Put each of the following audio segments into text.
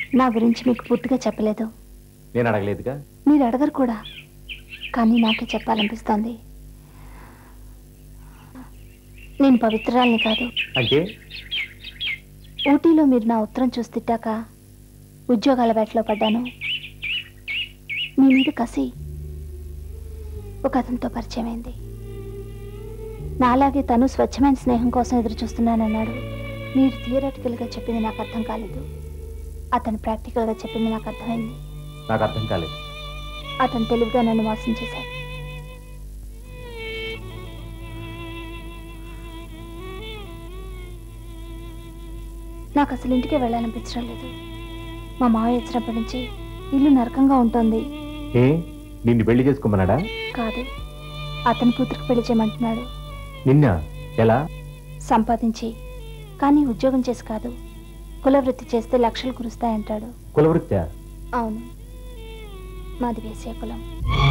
నా గురించి మీకు పూర్తిగా చెప్పలేదు నేను అడగలేదుగా మీరు అడగరు కూడా కానీ నాకే చెప్పాలనిపిస్తోంది నేను పవిత్రాల్ని కాదు అంటే ఊటీలో మీరు నా ఉత్తరం చూసి తిట్టాక ఉద్యోగాల వేటలో పడ్డాను మీ మీద కసి ఒక అతనితో పరిచయం అయింది నాలాగే తను స్వచ్ఛమైన స్నేహం కోసం ఎదురు చూస్తున్నానన్నాడు మీరు థియరటికల్గా చెప్పింది నాకు అర్థం కాలేదు అతను ప్రాక్టికల్గా చెప్పింది నాకు అర్థమైంది నాకు అర్థం కాలేదు అతను తెలివిగా నన్ను మోసం చేశాడు నాకు అసలు ఇంటికే వెళ్ళాలనిపించడం లేదు మా మావయ్య వచ్చినప్పటి నుంచి ఇల్లు నరకంగా ఉంటుంది ఏ నిన్ను పెళ్లి చేసుకోమన్నాడా కాదు అతని కూతురికి పెళ్లి చేయమంటున్నాడు నిన్న ఎలా సంపాదించి కానీ ఉద్యోగం చేసి కాదు కులవృత్తి చేస్తే లక్షలు కురుస్తాయంటాడు కులవృత్యా అవును మాది వేసే కులం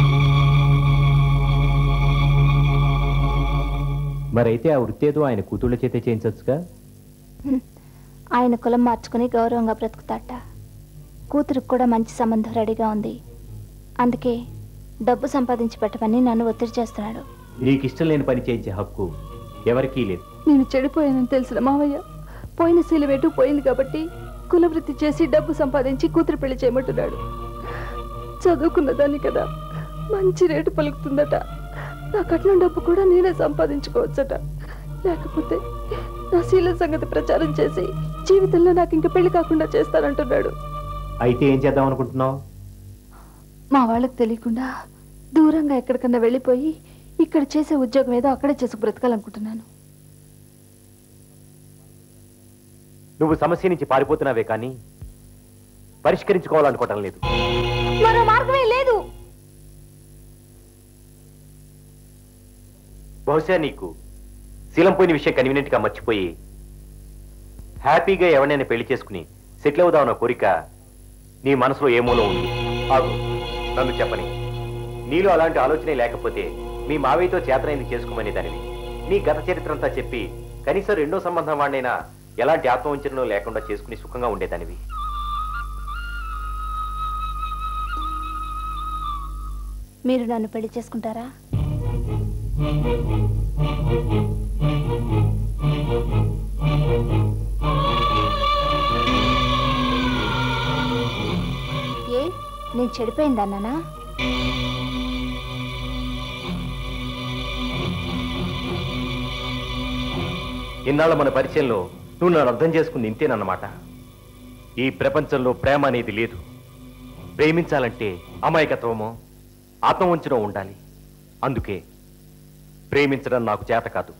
మరైతే ఆ వృత్తి ఏదో ఆయన కూతుళ్ళ చేతే చేయించవచ్చుగా హ్మ్. ఆయన కులం మార్చుకుని గౌరవంగా బ్రతుకుతాట కూతురికి కూడా మంచి సంబంధం రెడీగా ఉంది అందుకే డబ్బు సంపాదించి పెట్టమని నన్ను ఒత్తిడి చేస్తున్నాడు నీకు ఇష్టం లేని పని చేయించే హక్కు ఎవరికీ లేదు నేను చెడిపోయానని తెలిసిన మావయ్య పోయిన శీలవేటు పోయింది కాబట్టి కులవృత్తి చేసి డబ్బు సంపాదించి కూతురు పెళ్లి చేయమంటున్నాడు చదువుకున్న దాన్ని కదా మంచి రేటు పలుకుతుందట నా కట్నం డబ్బు కూడా నేనే సంపాదించుకోవచ్చట లేకపోతే నా శీల సంగతి ప్రచారం చేసి జీవితంలో నాకు ఇంక పెళ్లి కాకుండా చేస్తానంటున్నాడు అయితే ఏం చేద్దాం అనుకుంటున్నావు మా వాళ్ళకి తెలియకుండా దూరంగా ఎక్కడికన్నా వెళ్ళిపోయి ఇక్కడ చేసే ఉద్యోగం ఏదో అక్కడే చేసి బ్రతకాలనుకుంటున్నాను నువ్వు సమస్య నుంచి పారిపోతున్నావే కానీ పరిష్కరించుకోవాలనుకోవటం లేదు మరో మార్గమే లేదు బహుశా నీకు శీలం పోయిన విషయం కన్వీనియంట్ గా మర్చిపోయి హ్యాపీగా ఎవరినైనా పెళ్లి చేసుకుని సెటిల్ అవుదామన్న కోరిక నీ మనసులో ఏ మూలం ఉంది ఆగు నన్ను చెప్పని నీలో అలాంటి ఆలోచనే లేకపోతే మీ మావయ్యతో చేతనైంది చేసుకోమని దానివి నీ గత చరిత్ర అంతా చెప్పి కనీసం రెండో సంబంధం వాడినైనా ఎలాంటి ఆత్మవంచనలో లేకుండా చేసుకుని సుఖంగా ఉండేదానివి మీరు నన్ను పెళ్లి చేసుకుంటారా ఏ నేను చెడిపోయిందన్నానా ఇన్నాళ్ళ మన పరిచయంలో నువ్వు నన్ను అర్థం చేసుకుంది ఇంతేనన్నమాట ఈ ప్రపంచంలో ప్రేమ అనేది లేదు ప్రేమించాలంటే అమాయకత్వమో ఆత్మవంచనం ఉండాలి అందుకే ప్రేమించడం నాకు చేత కాదు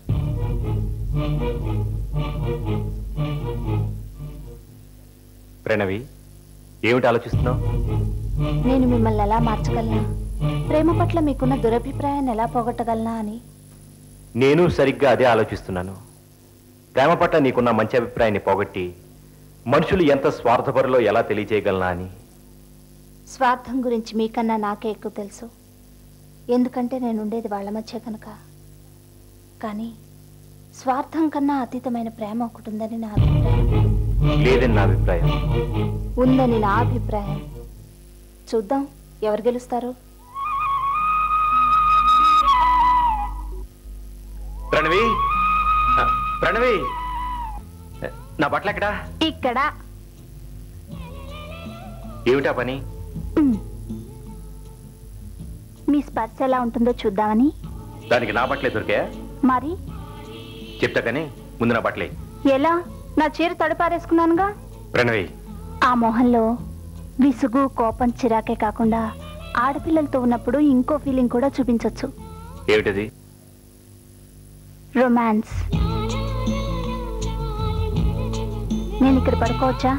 ప్రణవి ఏమిటి ఆలోచిస్తున్నావు నేను మిమ్మల్ని ఎలా మార్చగలనా ప్రేమ పట్ల మీకున్న దురభిప్రాయాన్ని ఎలా పోగొట్టగలనా అని నేను సరిగ్గా అదే ఆలోచిస్తున్నాను ప్రేమ పట్ల నీకున్న మంచి అభిప్రాయాన్ని పోగొట్టి మనుషులు ఎంత స్వార్థపరులో ఎలా తెలియజేయగలనా అని స్వార్థం గురించి మీకన్నా నాకే ఎక్కువ తెలుసు ఎందుకంటే నేను ఉండేది వాళ్ళ మధ్య కనుక కానీ స్వార్థం కన్నా అతీతమైన ప్రేమ ఒకటి ఉందని నా అభిప్రాయం లేదని నా అభిప్రాయం ఉందని నా అభిప్రాయం చూద్దాం ఎవరు గెలుస్తారు ప్రణవి ఆ, ప్రణవి నా బట్టలు ఎక్కడా ఇక్కడ ఏమిటా పని మీ స్పర్శ ఎలా ఉంటుందో చూద్దామని దానికి నా బట్టలే దొరికాయా మరి చెప్తా కానీ ముందు నా బట్టలే ఎలా నా చీర తడిపారేసుకున్నానుగా ప్రణవి ఆ మొహంలో విసుగు కోపం చిరాకే కాకుండా ఆడపిల్లలతో ఉన్నప్పుడు ఇంకో ఫీలింగ్ కూడా చూపించొచ్చు ఏమిటది రొమాన్స్ నేను ఇక్కడ పడుకోవచ్చా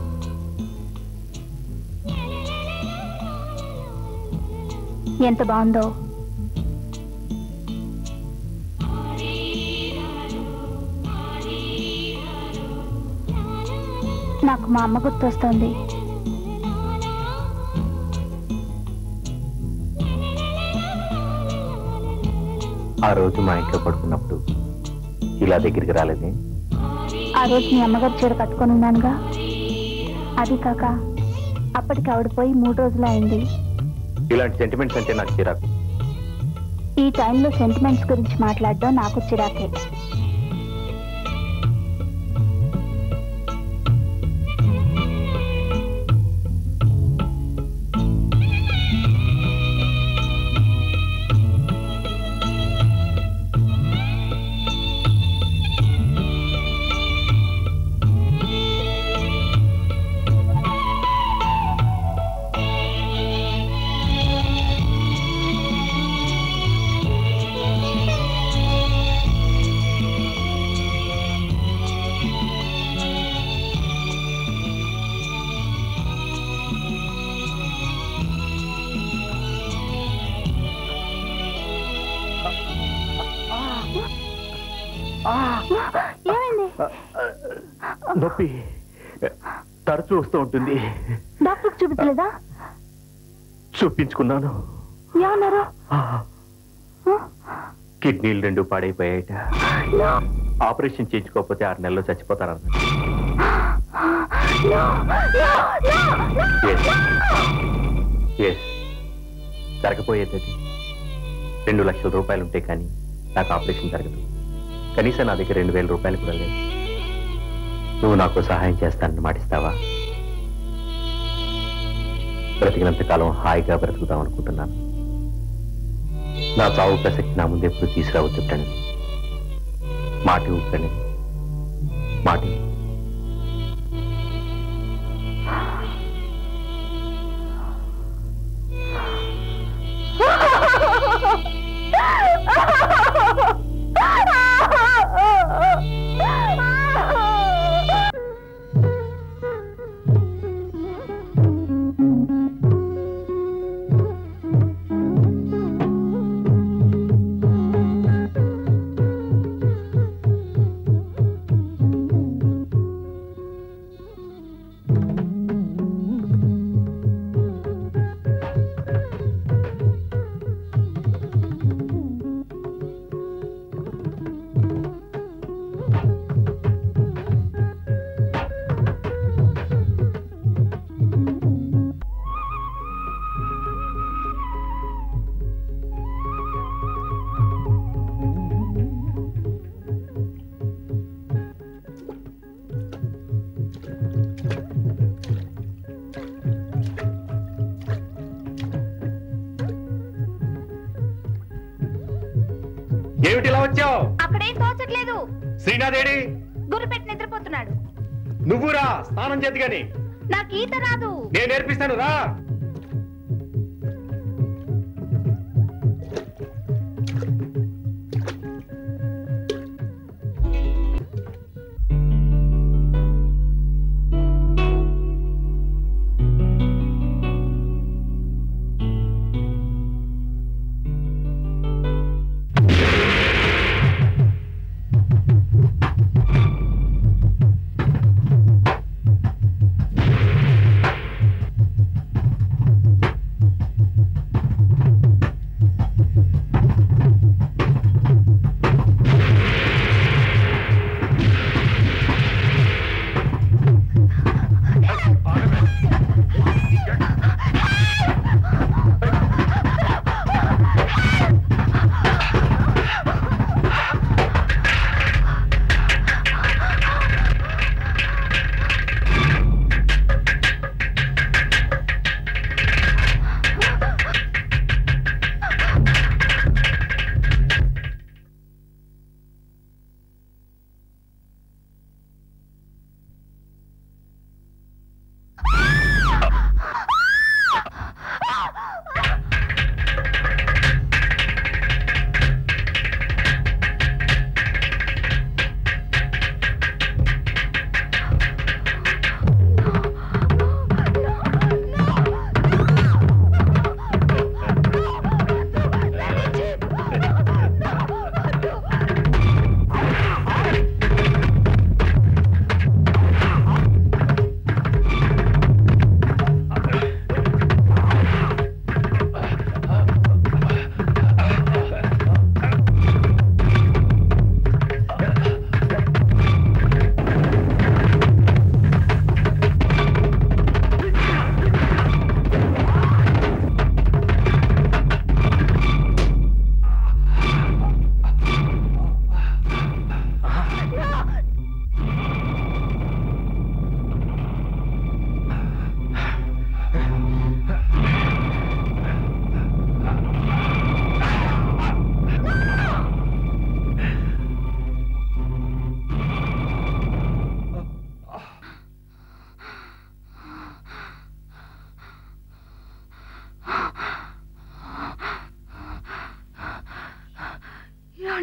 ఎంత బాగుందో నాకు మా అమ్మ గుర్తొస్తుంది ఆ రోజు మా ఇంట్లో పడుకున్నప్పుడు ఇలా దగ్గరికి రాలేదే ఆ రోజు మీ అమ్మగారు చీర కట్టుకొని ఉన్నానుగా అది కాక అప్పటికి ఆవిడ పోయి మూడు రోజులు అయింది ఇలాంటి సెంటిమెంట్స్ అంటే నాకు చిరాకు ఈ టైంలో సెంటిమెంట్స్ గురించి మాట్లాడడం నాకు చిరాకే ఏమైంది నొప్పి తరచూ వస్తూ ఉంటుంది డాక్టర్ చూపించలేదా చూపించుకున్నాను ఏమన్నారు కిడ్నీలు రెండు పాడైపోయాయట ఆపరేషన్ చేయించుకోకపోతే ఆరు నెలల్లో చచ్చిపోతారన్న ఎస్ జరగపోయేది అది రెండు లక్షల రూపాయలు ఉంటే కానీ నాకు ఆపరేషన్ జరగదు కనీసం నా దగ్గర రెండు వేల రూపాయలు కూడా లేదు నువ్వు నాకు సహాయం చేస్తానని మాటిస్తావా బ్రతికినంత కాలం హాయిగా బ్రతుకుదాం అనుకుంటున్నాను నా చావు ప్రసక్తి నా ముందు ఎప్పుడు తీసుకురావద్దు ప్రణవి మాటి ప్రణవి మాటి ఏమిటి ఇలా వచ్చావు అక్కడేం తోచట్లేదు శ్రీనాథేడి గురిపెట్టి నిద్రపోతున్నాడు నువ్వు రా స్నానం చేతిగాని నాకు ఈత రాదు నేను నేర్పిస్తాను రా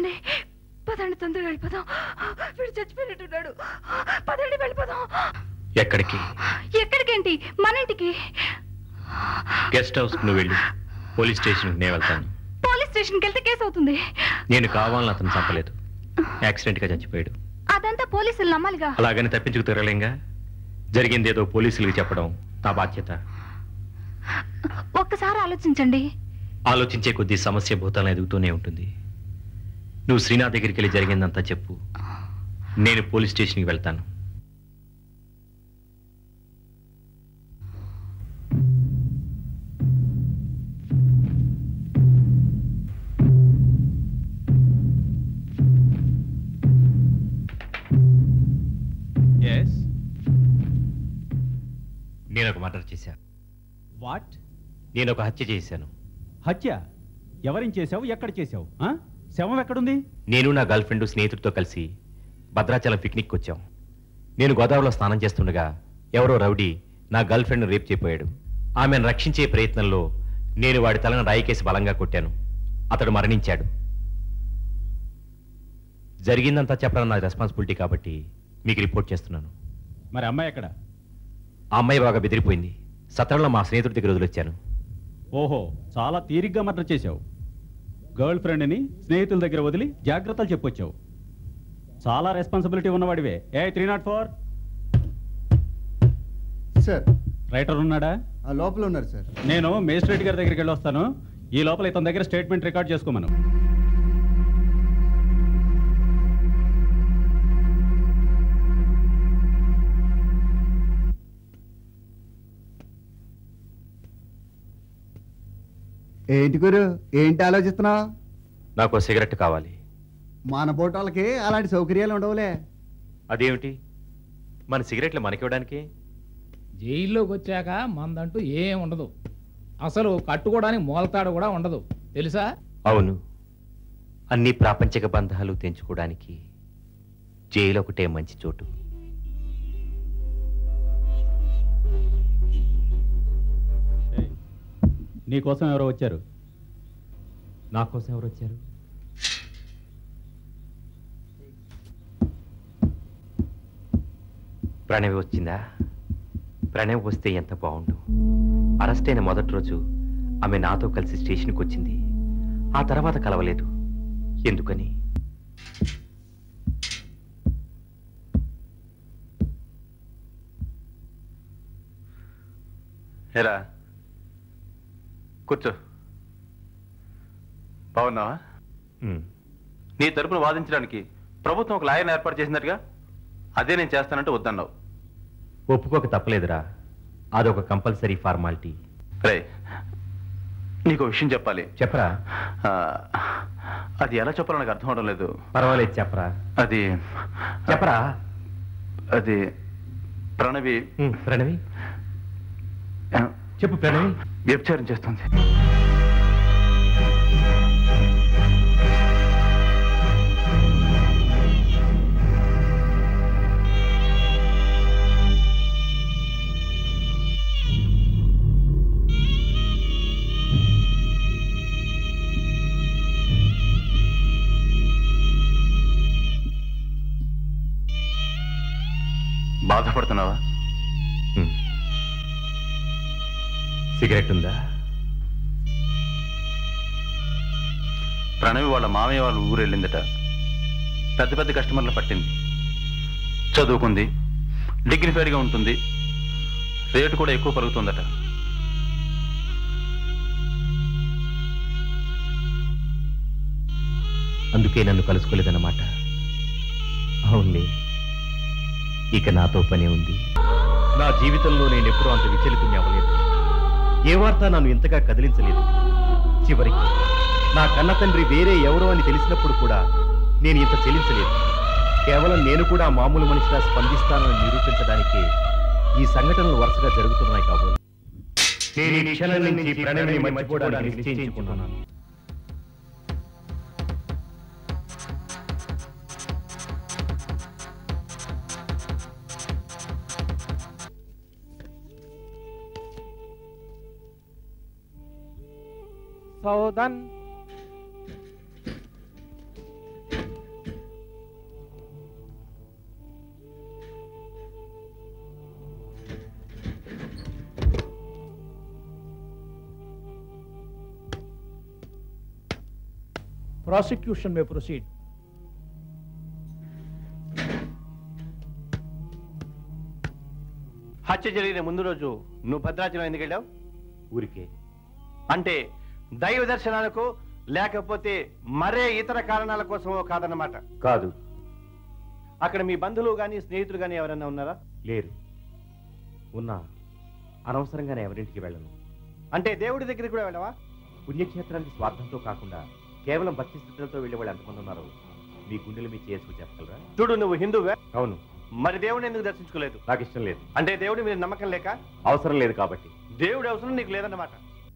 ఏమండి పదండి తొందరగా వెళ్ళిపోదాం వీడు చచ్చిపోయినట్టున్నాడు పదండి వెళ్ళిపోదాం ఎక్కడికి ఎక్కడికేంటి మన ఇంటికి గెస్ట్ హౌస్ నువ్వు వెళ్ళు పోలీస్ స్టేషన్కి నేను వెళ్తాను పోలీస్ స్టేషన్కి వెళ్తే కేసు అవుతుంది నేను కావాలని అతను చంపలేదు యాక్సిడెంట్గా చచ్చిపోయాడు అదంతా పోలీసులు నమ్మాలిగా అలాగని తప్పించుకు తిరగలేంగా జరిగింది ఏదో పోలీసులకు చెప్పడం నా బాధ్యత ఒక్కసారి ఆలోచించండి ఆలోచించే కొద్దీ సమస్య భూతాలను ఎదుగుతూనే ఉంటుంది నువ్వు శ్రీనాథ్ దగ్గరికి వెళ్ళి జరిగిందంతా చెప్పు నేను పోలీస్ స్టేషన్కి వెళ్తాను ఎస్ నేను ఒక మర్డర్ చేశాను వాట్ నేను ఒక హత్య చేశాను హత్య ఎవరిం చేసావు ఎక్కడ చేసావు ఆ? శవం ఎక్కడుంది నేను నా గర్ల్ ఫ్రెండ్ స్నేహితుడితో కలిసి భద్రాచలం పిక్నిక్ వచ్చాం నేను గోదావరిలో స్నానం చేస్తుండగా ఎవరో రౌడీ నా గర్ల్ ఫ్రెండ్ను రేప్ చేయపోయాడు ఆమెను రక్షించే ప్రయత్నంలో నేను వాడి తలను రాయికేసి బలంగా కొట్టాను అతడు మరణించాడు జరిగిందంతా చెప్పడం నా రెస్పాన్సిబిలిటీ కాబట్టి మీకు రిపోర్ట్ చేస్తున్నాను మరి అమ్మాయి ఎక్కడ ఆ అమ్మాయి బాగా బెదిరిపోయింది సత్రంలో మా స్నేహితుడి దగ్గర వదిలొచ్చాను ఓహో చాలా తీరిగ్గా మర్డర్ చేశావు గర్ల్ ఫ్రెండ్ని స్నేహితుల దగ్గర వదిలి జాగ్రత్తలు చెప్పొచ్చావు చాలా రెస్పాన్సిబిలిటీ ఉన్నవాడివే A three not four sir writer ఉన్నాడా ఆ లోపల ఉన్నారు సార్ నేను మేజిస్ట్రేట్ గారి దగ్గరికి వెళ్ళి వస్తాను ఈ లోపల ఇతని దగ్గర స్టేట్మెంట్ రికార్డ్ చేసుకోమను ఏంటి గురు ఏంటి ఆలోచిస్తున్నావు నాకు ఓ సిగరెట్ కావాలి మన పోటోళ్ళకి అలాంటి సౌకర్యాలు ఉండవులే అదేమిటి మన సిగరెట్లు మనకివ్వడానికి జైల్లోకి వచ్చాక మందంటూ ఏం ఉండదు అసలు కట్టుకోవడానికి మూలతాడు కూడా ఉండదు తెలుసా అవును అన్ని ప్రాపంచిక బంధాలు తెంచుకోవడానికి జైలు ఒకటే మంచి చోటు ఏయ్, నీకోసం ఎవరో వచ్చారు నా కోసం ఎవరు వచ్చారు ప్రణవి వచ్చిందా ప్రణవి వస్తే ఎంత బాగుండు అరెస్ట్ అయిన మొదటి రోజు ఆమె నాతో కలిసి స్టేషన్కి వచ్చింది ఆ తర్వాత కలవలేదు ఎందుకని ఎరా కూర్చో బాగున్నావా ఉమ్, నీ తరపున వాదించడానికి ప్రభుత్వం ఒక లాయర్ని ఏర్పాటు చేసినట్టుగా అదే నేను చేస్తానంటే వద్దన్నావు ఒప్పుకోక తప్పలేదురా అదొక కంపల్సరీ ఫార్మాలిటీ రే నీకు విషయం చెప్పాలి చెప్పరా ఆ, అది ఎలా చెప్పాలో నాకు అర్థం అవడం లేదు పర్వాలేదు చెప్పరా అది చెప్పరా అది ప్రణవి ఉమ్, ప్రణవి ఆ, చెప్పు ప్రణవి వ్యభిచారం చేస్తుంది బాధపడుతున్నావా ఉమ్. సిగరెట్ ఉందా ప్రణవి వాళ్ళ మామయ్య వాళ్ళ ఊరు వెళ్ళిందట పెద్ద పెద్ద కస్టమర్లు పట్టింది చదువుకుంది డిగ్నిఫైడ్గా ఉంటుంది రేటు కూడా ఎక్కువ పలుకుతుందట అందుకే నన్ను కలుసుకోలేదన్నమాట అవునులే ఇక నాతో పనే ఉంది నా జీవితంలో నేను ఎప్పుడూ అంత విచలితుని అవ్వలేదు ఏ వార్త నన్ను ఇంతగా కదిలించలేదు చివరికి నా కన్న తండ్రి వేరే ఎవరో అని తెలిసినప్పుడు కూడా నేను ఇంత చెల్లించలేదు కేవలం నేను కూడా మామూలు మనిషిగా స్పందిస్తానని నిరూపించడానికే ఈ సంఘటనలు వరుసగా జరుగుతున్నాయి కాబోలు నేను ఈ క్షణం నుంచి ప్రణవిని మర్చిపోవడానికి నిశ్చయించుకున్నాను సౌదన్ prosecution may proceed. హత్య జరిగిన ముందు రోజు నువ్వు భద్రాచలం ఎందుకు వెళ్ళావు ఊరికే అంటే దైవ దర్శనాలకు లేకపోతే మరే ఇతర కారణాల కోసమో కాదన్నమాట కాదు అక్కడ మీ బంధువులు కానీ స్నేహితులు కానీ ఎవరైనా ఉన్నారా లేరు ఉన్నా అనవసరంగానే ఎవరింటికి వెళ్ళను అంటే దేవుడి దగ్గరికి కూడా వెళ్ళవా పుణ్యక్షేత్రానికి స్వార్థంతో కాకుండా కేవలం భక్తి స్థితులతో వెళ్ళే వాళ్ళు ఎంతమంది ఉన్నారు మీ గుండెలు మీ చేసుకు చెప్పగలరా చూడు నువ్వు హిందువే అవును మరి దేవుడిని ఎందుకు దర్శించుకోలేదు నాకు ఇష్టం లేదు అంటే దేవుడి మీద నమ్మకం లేక అవసరం లేదు కాబట్టి దేవుడి అవసరం నీకు లేదన్నమాట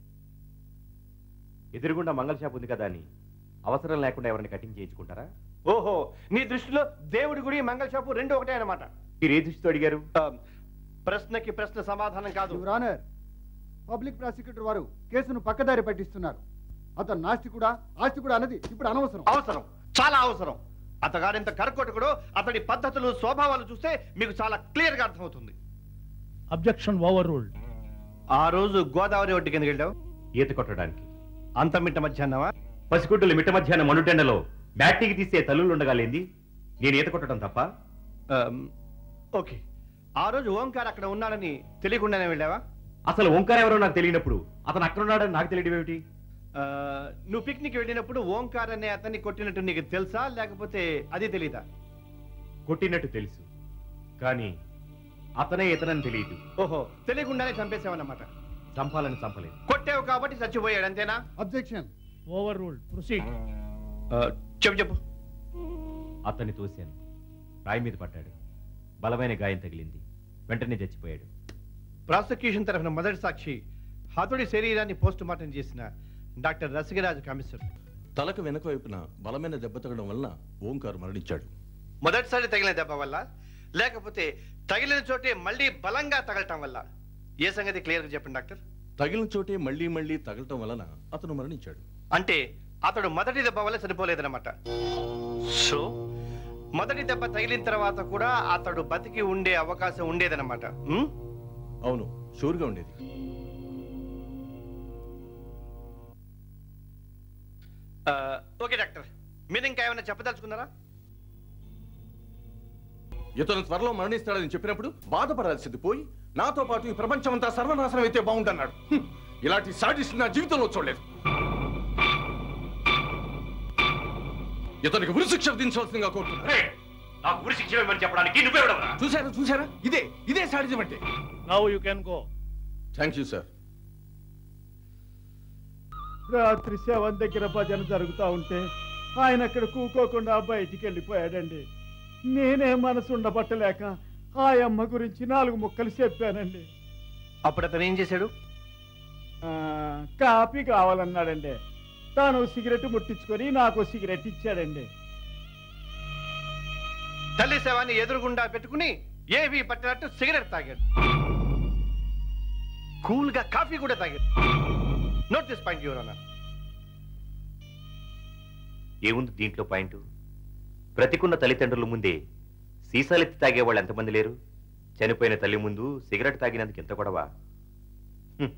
ఎదురుగుండా మంగళ షాప్ ఉంది కదా అని అవసరం లేకుండా ఎవరిని కటింగ్ చేయించుకుంటారా ఓహో నీ దృష్టిలో దేవుడి గుడి మంగళ షాపు రెండు ఒకటే అన్నమాట మీరు ఏ దృష్టితో అడిగారు ఆ, ప్రశ్నకి ప్రశ్న సమాధానం కాదు యువర్ ఆనర్ పబ్లిక్ ప్రాసిక్యూటర్ వారు కేసును పక్కదారి పట్టిస్తున్నారు అతను నాస్తికుడా ఆస్తికుడా అన్నది ఇప్పుడు అనవసరం అవసరం చాలా అవసరం అతగాడింత కరకొట్టుకుడు అతడి పద్ధతులు స్వభావాలు చూస్తే మీకు చాలా క్లియర్ గా అర్థమవుతుంది Objection overruled. ఆ రోజు గోదావరి ఒడ్డు కిందకి వెళ్ళావు ఈత కొట్టడానికి అంత మిట్ట మధ్యాహ్నమా పసిగుడ్డులు మిట్ట మధ్యాహ్నం మనుటెండలో బ్యాట్టీకి తీసే తల్లులు ఉండగాలేంది నేను ఈత కొట్టడం తప్ప ఆమ్, ఓకే ఆ రోజు ఓంకార్ అక్కడ ఉన్నాడని తెలియకుండానే వెళ్ళావా అసలు ఓంకార్ ఎవరో నాకు తెలియనప్పుడు అతను అక్కడ ఉన్నాడని నాకు తెలియడం ఏమిటి ఆ, నువ్వు పిక్నిక్ వెళ్ళినప్పుడు ఓంకార్ అనే అతన్ని కొట్టినట్టు నీకు తెలుసా లేకపోతే అది తెలీదా కొట్టినట్టు తెలుసు కానీ అతనే ఇతనని తెలియదు ఓహో తెలియకుండానే చంపేసావన్నమాట చంపాలని చంపలేదు కొట్టావు కాబట్టి చచ్చిపోయాడు అంతేనా అబ్జెక్షన్ Overruled. Proceed. ఆ, చెప్పు చెప్పు అతన్ని తోశాను రాయి మీద పడ్డాడు బలమైన గాయం తగిలింది వెంటనే చచ్చిపోయాడు ప్రాసిక్యూషన్ తరఫున మొదటి సాక్షి హతుడి శరీరాన్ని పోస్ట్ మార్టం చేసిన డాక్టర్ రసికరాజు కమిషనర్ తలకు వెనక వైపున బలమైన దెబ్బ తగడం వలన ఓంకార్ మరణించాడు మొదటిసారి తగిలిన దెబ్బ వల్ల లేకపోతే తగిలిన చోటే మళ్ళీ బలంగా తగలటం వల్ల ఏ సంగతి క్లియర్గా చెప్పండి డాక్టర్ తగిలిన చోటే మళ్ళీ మళ్ళీ తగలటం వలన అతను మరణించాడు అంటే అతడు మొదటి దెబ్బ వల్ల చనిపోలేదన్నమాట సో మొదటి దెబ్బ తగిలిన తర్వాత కూడా అతడు బతికి ఉండే అవకాశం ఉండేదన్నమాట ఉమ్? అవును షూర్గా ఉండేది ఆ, ఓకే డాక్టర్ మీరు ఇంకా ఏమైనా చెప్పదలుచుకున్నారా ఇతను త్వరలో మరణిస్తాడని చెప్పినప్పుడు బాధపడాల్సింది పోయి నాతో పాటు ఈ ప్రపంచమంతా సర్వనాశనం అయితే బాగుందన్నాడు హ్మ్. ఇలాంటి సాడిస్ట్ నా జీవితంలో చూడలేదు ఇతనికి ఉరిశిక్ష విధించవలసిందిగా కోరుతున్నాను నాకు ఉరి శిక్ష ఇవ్వమని చెప్పడానికి నువ్వెవడవరా చూసారా చూసారా ఇదే ఇదే సాడిజం అంటే Now you can go. Thank you sir రాత్రి శవం దగ్గర భజన జరుగుతూ ఉంటే ఆయన అక్కడ కూకోకుండా బయటికి వెళ్ళిపోయాడండి నేనే మనసు ఉండబట్టలేక ఆ అమ్మ గురించి నాలుగు ముక్కలు చెప్పానండి అప్పుడు అతను ఏం చేశాడు ఆ, కాపీ కావాలన్నాడండి తాను సిగరెట్ ముట్టించుకొని నాకు సిగరెట్ ఇచ్చాడండి తల్లి శవాన్ని ఎదురుగుండా పెట్టుకుని ఏవి పట్టినట్టు సిగరెట్ తాగాడు కూల్ గా కాఫీ కూడా తాగాడు నోట్ దిస్ పాయింట్ యువర్ అన్న ఏముంది దీంట్లో పాయింట్ బ్రతికున్న తల్లిదండ్రుల ముందే సీసాలెత్తి తాగేవాళ్ళు ఎంతమంది లేరు చనిపోయిన తల్లి ముందు సిగరెట్ తాగినందుకు ఎంత గొడవ హ్మ్.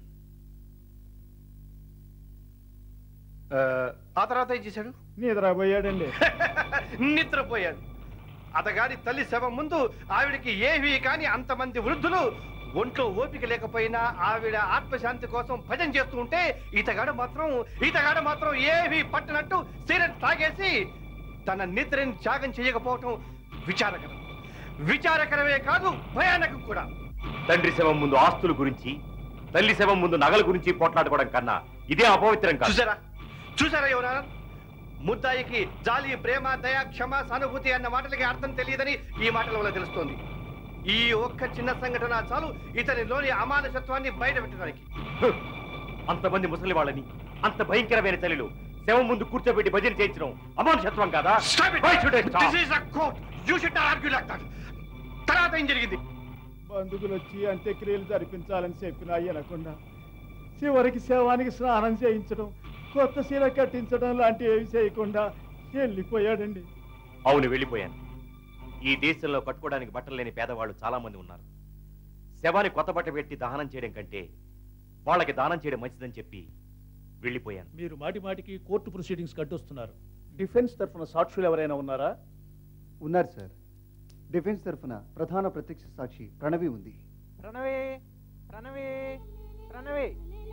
ఆ తర్వాత ఏం చేశాడు నిద్రపోయాడండి నిద్రపోయాడు అతగాడి తల్లి శవం ముందు ఆవిడకి ఏవి కాని అంతమంది వృద్ధులు ఒంట్లో ఓపిక లేకపోయినా ఆవిడ ఆత్మశాంతి కోసం భజన చేస్తూ ఉంటే ఈతగాడు మాత్రం ఈతగాడు మాత్రం ఏవి పట్టినట్టు సిగరెట్ తాగేసి తన నిద్రని త్యాగం చేయకపోవటం విచారకరం విచారకరమే కాదు భయానకం కూడా తండ్రి శవం ముందు ఆస్తుల గురించి తల్లి శవం ముందు నగల గురించి పోట్లాడుకోవడం కన్నా ఇదే అపవిత్రం కాదు చూసారా చూసారా ఎవరా ముద్దాయికి జాలి ప్రేమ దయ క్షమ సానుభూతి అన్న మాటలకి అర్థం తెలియదని ఈ మాటల వల్ల తెలుస్తోంది ఈ ఒక్క చిన్న సంఘటన చాలు ఇతనిలోని అమానసత్వాన్ని బయట పెట్టడానికి హ్! అంతమంది ముసలి వాళ్ళని అంత భయంకరమైన చలిలో శవం ముందు కూర్చోబెట్టి భజన చేయించడం అమానుషత్వం కాదా Why should I stop? This is a court. You should not argue like that. తర్వాత ఏం జరిగింది బంధువులు వచ్చి అంత్యక్రియలు జరిపించాలని చెప్పినా వినకుండా చివరికి శవానికి స్నానం చేయించడం కొత్త శీల కట్టించడం లాంటివి ఏవి చేయకుండా వెళ్ళిపోయాడండి అవును వెళ్ళిపోయాను ఈ దేశంలో కట్టుకోవడానికి బట్టలు లేని పేదవాళ్ళు చాలా మంది ఉన్నారు శవాన్ని కొత్త బట్ట పెట్టి దహనం చేయడం కంటే వాళ్ళకి దానం చేయడం మంచిదని చెప్పి వెళ్ళిపోయాను మీరు మాటి మాటికి కోర్టు ప్రొసీడింగ్స్ కట్టొస్తున్నారు డిఫెన్స్ తరఫున సాక్షులు ఎవరైనా ఉన్నారా ఉన్నారు సార్ డిఫెన్స్ తరఫున ప్రధాన ప్రత్యక్ష సాక్షి ప్రణవి ఉంది ప్రణవి ప్రణవి ప్రణవి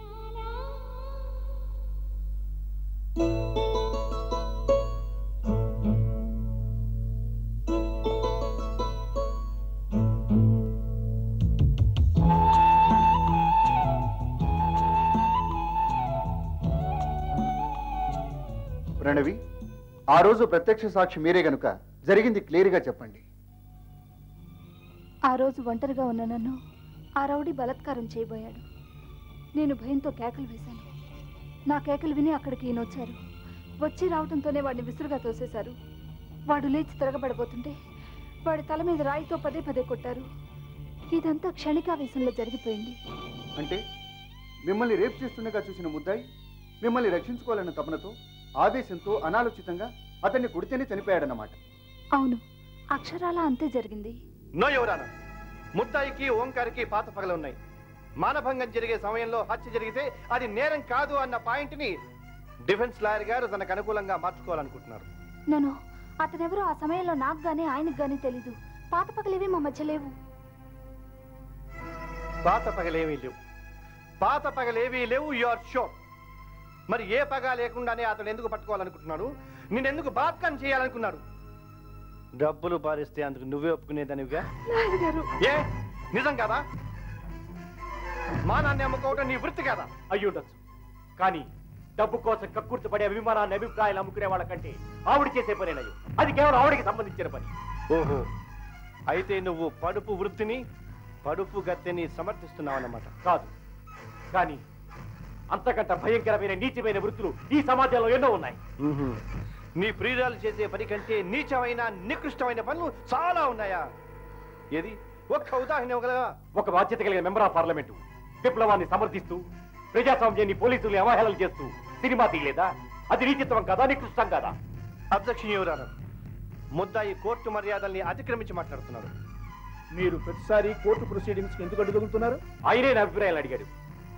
ప్రణవి ఆ రోజు ప్రత్యక్ష సాక్షి మీరే గనుక జరిగింది క్లియర్గా చెప్పండి ఆ రోజు ఒంటరిగా ఉన్న నన్ను ఆ రౌడీ బలాత్కారం చేయబోయాడు నేను భయంతో కేకలు వేశాను నా కేకలు విని అక్కడికి ఈయన వచ్చారు వచ్చి రావడంతోనే వాడిని విసురుగా తోసేశారు వాడు లేచి తిరగబడబోతుంటే వాడి తల మీద రాయితో పదే పదే కొట్టారు ఇదంతా క్షణికావేశంలో జరిగిపోయింది అంటే మిమ్మల్ని రేపు చేస్తుండగా చూసిన ముద్దాయి మిమ్మల్ని రక్షించుకోవాలన్న తపనతో ఆవేశంతో అనాలోచితంగా అతన్ని కొడితేనే చనిపోయాడన్నమాట అవును అక్షరాల అంతే జరిగింది నో ఎవరానా ముద్దాయికి ఓంకారికి పాత పగలు ఉన్నాయి మానభంగం జరిగే సమయంలో హత్య జరిగితే అది నేరం కాదు అన్న పాయింట్ని డిఫెన్స్ లాయర్ గారు తనకు అనుకూలంగా మార్చుకోవాలనుకుంటున్నారు నన్ను అతనెవరో ఆ సమయంలో నాకు గానీ ఆయనకు గానీ తెలీదు పాత పగలేవి మా మధ్య లేవు పాత పగలేమీ లేవు పాత పగలేవీ లేవు యు ఆర్ షోర్ మరి ఏ పగ లేకుండానే అతను ఎందుకు పట్టుకోవాలనుకుంటున్నాడు నిన్నెందుకు బాత్కాన్ చేయాలనుకున్నాడు డబ్బులు పారిస్తే అందుకు నువ్వే ఒప్పుకునేదానివిగా లాయర్ గారు ఏ నిజం కదా మానాన్ని అమ్ముకోవడం నీ వృత్తి కదా అయ్యుండొచ్చు కానీ డబ్బు కోసం కక్కుర్తి పడే అభిమానాన్ని అభిప్రాయాలు అమ్ముకునే వాళ్ళకంటే ఆవిడ చేసే పనేనయ్యో అది కేవలం ఆవిడకి సంబంధించిన పని ఓహో అయితే నువ్వు పడుపు వృత్తిని పడుపు గత్తెని సమర్థిస్తున్నావన్నమాట కాదు కానీ అంతకంట భయంకరమైన నీచమైన వృత్తులు ఈ సమాజంలో ఎన్నో ఉన్నాయి మ్మ్హ్మ్. నీ ప్రియురాలు చేసే పని కంటే నీచమైన నికృష్టమైన పనులు చాలా ఉన్నాయా ఏది ఒక్క ఉదాహరణ ఇవ్వగలవా ఒక బాధ్యత కలిగిన మెంబర్ ఆఫ్ పార్లమెంటు విప్లవాన్ని సమర్థిస్తూ ప్రజాస్వామ్యాన్ని పోలీసుల్ని అవహేళన చేస్తూ సినిమా తీయలేదా అది నీచిత్వం కదా నికృష్టం కదా అబ్జెక్షన్ ఎవరాను ముద్దాయి కోర్టు మర్యాదల్ని అతిక్రమించి మాట్లాడుతున్నాడు మీరు ప్రతిసారి కోర్టు ప్రొసీడింగ్స్ ఎందుకు అడ్డుకుంటున్నారు ఆయనే నా అభిప్రాయాలు అడిగాడు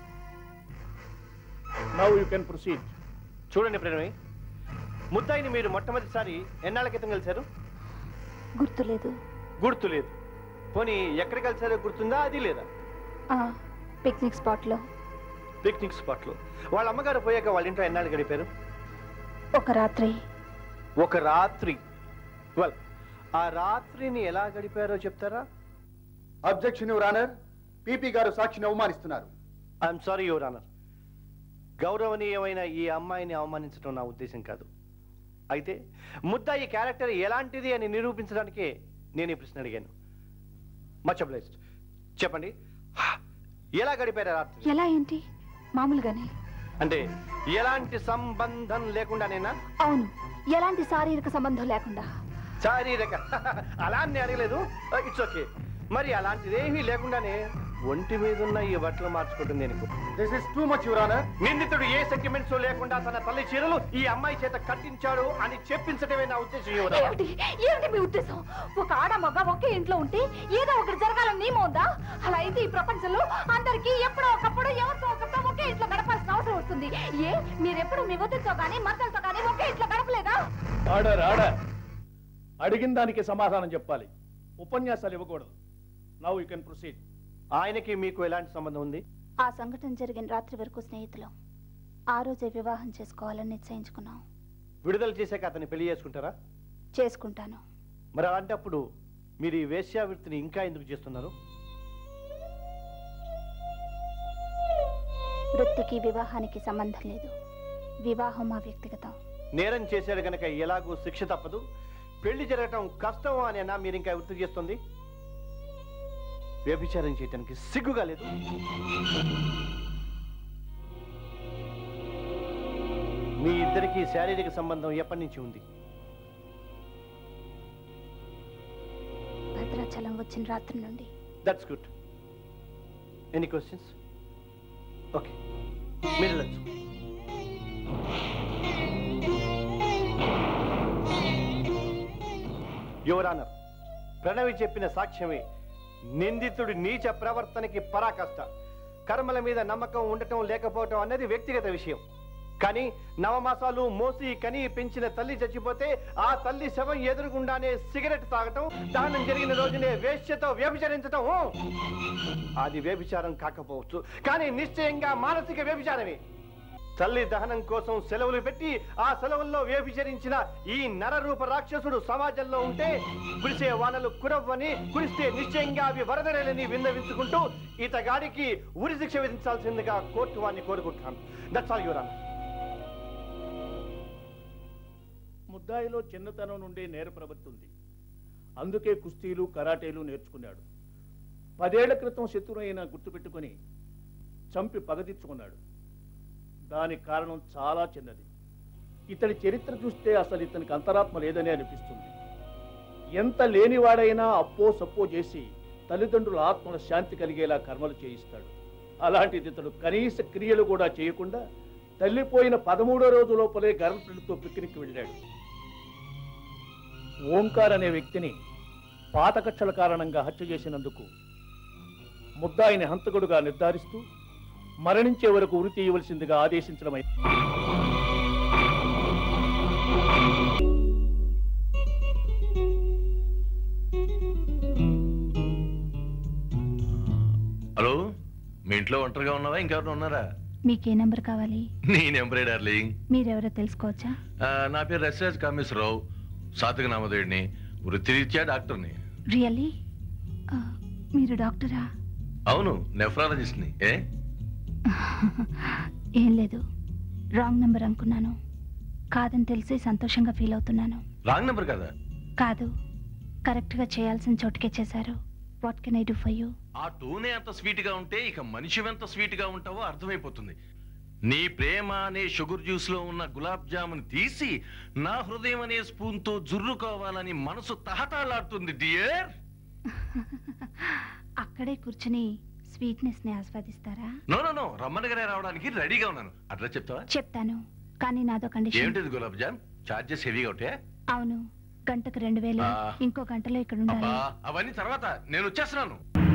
నౌ యూ కెన్ ప్రొసీడ్ చూడండి ప్రణవి ముద్దాయిని మీరు మొట్టమొదటిసారి ఎన్నాళ్ళ క్రితం కలిశారు గుర్తులేదు గుర్తు లేదు పోనీ ఎక్కడ కలిసారో గుర్తుందా అది లేదా ఆ, పిక్నిక్ స్పాట్లో పిక్నిక్ స్పాట్లో వాళ్ళ అమ్మగారు పోయాక వాళ్ళ ఇంట్లో ఎన్నాళ్ళు గడిపారు ఒక రాత్రి ఒక రాత్రి వెల్ ఆ రాత్రిని ఎలా గడిపారో చెప్తారా అబ్జెక్షన్ యువర్ ఆనర్ పీపీ గారు సాక్షిని అవమానిస్తున్నారు ఐఎమ్ సారీ యువర్ ఆనర్ గౌరవనీయమైన ఈ అమ్మాయిని అవమానించడం నా ఉద్దేశం కాదు అయితే ముద్దాయి క్యారెక్టర్ ఎలాంటిది అని నిరూపించడానికే నేను ఈ ప్రశ్న అడిగాను మచ్ అబ్లైజ్డ్ చెప్పండి ఎలా గడిపారు ఆ రాత్రి ఎలా ఏంటి మామూలుగానే అంటే ఎలాంటి సంబంధం లేకుండానేనా అవును ఎలాంటి శారీరక సంబంధం లేకుండా శారీరక అలా అని అడగలేదు ఇట్స్ ఓకే మరి అలాంటిదేమీ లేకుండానే ఒంటి మీద ఉన్న ఈ బట్టలు మార్చుకుంటుంది నేను this is too much your honour నిందితుడు ఏ సెంటిమెంట్స్ లేకుండా తన తల్లి చీరలు ఈ అమ్మాయి చేత కట్టించాడు అని చెప్పించడమే నా ఉద్దేశం యువరాణా. ఏమిటి ఏమిటి మీ ఉద్దేశం ఒక ఆడ మగ ఒకే ఇంట్లో ఉంటే ఏదో ఒకటి జరగాలని నియమం ఉందా అలా అయితే ఈ ప్రపంచంలో అందరికీ ఎప్పుడో ఒకప్పుడు ఎవరితో ఒకరితో ఒకే ఇంట్లో గడపాల్సిన అవసరం వస్తుంది ఏ మీరెప్పుడు మీ వద్దుతో కానీ మద్దలతో కానీ ఒకే ఇంట్లో గడపలేదా ఆర్డర్ ఆర్డర్ అడిగిన దానికి సమాధానం చెప్పాలి ఉపన్యాసాలు ఇవ్వకూడదు నౌ యూ కెన్ ప్రొసీడ్ ఆయనకి మీకు ఎలాంటి సంబంధం ఉంది ఆ సంఘటన జరిగిన రాత్రి వరకు స్నేహితులం ఆ రోజే వివాహం చేసుకోవాలని నిశ్చయించుకున్నాం విడుదల చేశాక అతన్ని పెళ్లి చేసుకుంటారా చేసుకుంటాను మరి అలాంటప్పుడు మీరు ఈ వేశ్యావృత్తిని ఇంకా ఎందుకు చేస్తున్నారు వృత్తికి వివాహానికి సంబంధం లేదు వివాహం మా వ్యక్తిగతం నేరం చేశాడు గనక ఎలాగూ శిక్ష తప్పదు పెళ్లి జరగటం కష్టం అనేనా మీరు ఇంకా వృత్తి చేస్తుంది వ్యభిచారం చేయటానికి సిగ్గుగా లేదు మీ ఇద్దరికి శారీరక సంబంధం ఎప్పటి నుంచి ఉంది భద్రాచలం వచ్చిన రాత్రి నుండి that's good any questions okay మీరు వెళ్ళచ్చు యువర్ ఆనర్ ప్రణవి చెప్పిన సాక్ష్యమే నిందితుడి నీచ ప్రవర్తనకి పరాకాష్ట కర్మల మీద నమ్మకం ఉండటం లేకపోవటం అన్నది వ్యక్తిగత విషయం కానీ నవమాసాలు మోసి కని పెంచిన తల్లి చచ్చిపోతే ఆ తల్లి శవం ఎదురుగుండానే సిగరెట్ తాగటం దహనం జరిగిన రోజునే వేశ్యతో వ్యభిచరించటం అది వ్యభిచారం కాకపోవచ్చు కానీ నిశ్చయంగా మానసిక వ్యభిచారమే తల్లి దహనం కోసం సెలవులు పెట్టి ఆ సెలవుల్లో వ్యభిచరించిన ఈ నరరూప రాక్షసుడు సమాజంలో ఉంటే కురిసే వానలు కురవ్వని కురిస్తే నిశ్చయంగా అవి వరదరేలని విన్నవించుకుంటూ ఇతగాడికి ఉరి శిక్ష విధించాల్సిందిగా కోర్టు వారిని కోరుకుంటున్నాను దట్స్ ఆల్ యువర్ ముద్దాయిలో చిన్నతనం నుండి నేర ప్రవృత్తి ఉంది అందుకే కుస్తీలు కరాటేలు నేర్చుకున్నాడు పదేళ్ల క్రితం శత్రువైన గుర్తుపెట్టుకొని చంపి పగదీర్చుకున్నాడు దానికి కారణం చాలా చిన్నది ఇతడి చరిత్ర చూస్తే అసలు ఇతనికి అంతరాత్మ లేదనే అనిపిస్తుంది ఎంత లేనివాడైనా అప్పో సప్పో చేసి తల్లిదండ్రుల ఆత్మల శాంతి కలిగేలా కర్మలు చేయిస్తాడు అలాంటిది ఇతడు కనీస క్రియలు కూడా చేయకుండా తల్లిపోయిన పదమూడో రోజు లోపలే గర్భపిల్లతో పిక్నిక్ వెళ్ళాడు ఓంకార్ అనే వ్యక్తిని పాత కక్షల కారణంగా హత్య చేసినందుకు ముద్దాయిని హంతకుడుగా నిర్ధారిస్తూ మరణించే వరకు ఉరి తీయవలసిందిగా ఆదేశించడమై హలో మీ ఇంట్లో ఒంటరిగా ఉన్నావా ఇంకెవరైనా ఉన్నారా మీకే నెంబర్ కావాలి నీ నెంబరే డార్లింగ్ మీరెవరో తెలుసుకోవచ్చా ఆ, నా పేరు రసరాజ్ కామేశ్వరరావు సాతక నామదేవుడిని వృత్తిరీత్యా డాక్టర్ని రియల్లీ మీరు డాక్టరా అవును నెఫ్రాలజిస్ట్ని ఏ ఏం లేదు రాంగ్ నెంబర్ అనుకున్నాను కాదని తెలిసి సంతోషంగా ఫీల్ అవుతున్నాను రాంగ్ నెంబర్ కదా కాదు కరెక్ట్గా చేయాల్సిన చోటుకే చేశారు what can I do for you ఆ టూనే అంత స్వీట్ గా ఉంటే ఇక మనిషి ఎంత స్వీట్ గా ఉంటావో అర్థమైపోతుంది నీ ప్రేమ అనే షుగర్ జ్యూస్ లో ఉన్న గులాబ్ జామున్ తీసి నా హృదయం అనే స్పూన్ తో జుర్రుకోవాలని మనసు తహతాలాడుతుంది డియర్ అక్కడే కూర్చుని స్వీట్నెస్ ని ఆస్వాదిస్తారా నో నో నో రమ్మనగానే రావడానికి రెడీగా ఉన్నాను అడ్రస్ చెప్తావా చెప్తాను కానీ నాదో కండిషన్ ఏమిటిది గులాబ్ జామ్ చార్జెస్ హెవీగా ఉంటాయా అవును గంటకు రెండు వేలు ఆ. ఇంకో గంటలో ఇక్కడ ఉండాలి అబ్బా, అవన్నీ తర్వాత నేను వచ్చేస్తున్నాను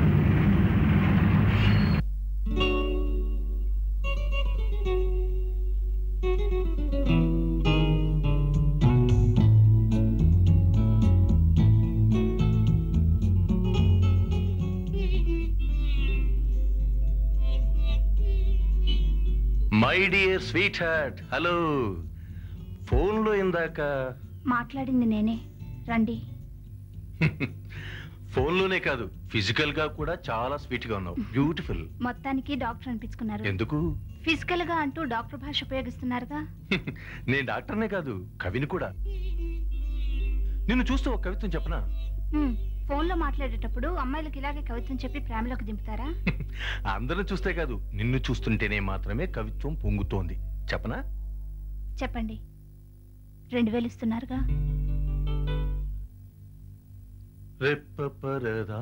my dear sweetheart hello ఫోన్లో ఇందాక మాట్లాడింది నేనే రండి ఫోన్లోనే కాదు ఫిజికల్ గా కూడా చాలా స్వీట్ గా ఉన్నావు బ్యూటిఫుల్ మొత్తానికి డాక్టర్ అనిపించుకున్నారు ఎందుకు ఫిజికల్ గా అంటూ డాక్టర్ భాష ఉపయోగిస్తున్నారుగా నేను డాక్టర్నే కాదు కవిని కూడా నిన్ను చూస్తూ ఒక కవిత్వం చెప్పనా హ్మ్, ఫోన్లో మాట్లాడేటప్పుడు అమ్మాయిలకు ఇలాగే కవిత్వం చెప్పి ప్రేమలోకి దింపుతారా అందరూ చూస్తే కాదు నిన్ను చూస్తుంటేనే మాత్రమే కవిత్వం పొంగుతోంది చెప్పనా చెప్పండి రెండు వేలు ఇస్తున్నారుగా రెప్ప పరదా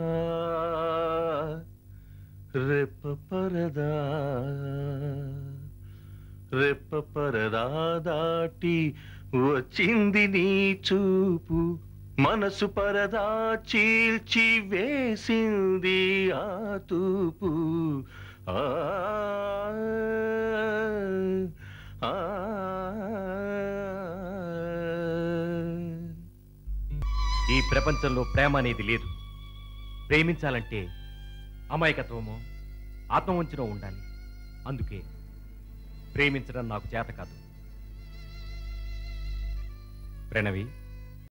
రెప్ప పరదా రెప్ప పరదా దాటి వచ్చింది నీ చూపు మనసు పరదా చీల్చి వేసింది ఆ తూపు ఆ ఆ, ఈ ప్రపంచంలో ప్రేమ అనేది లేదు ప్రేమించాలంటే అమాయకత్వమో ఆత్మవంచనం ఉండాలి అందుకే ప్రేమించడం నాకు చేత కాదు ప్రణవి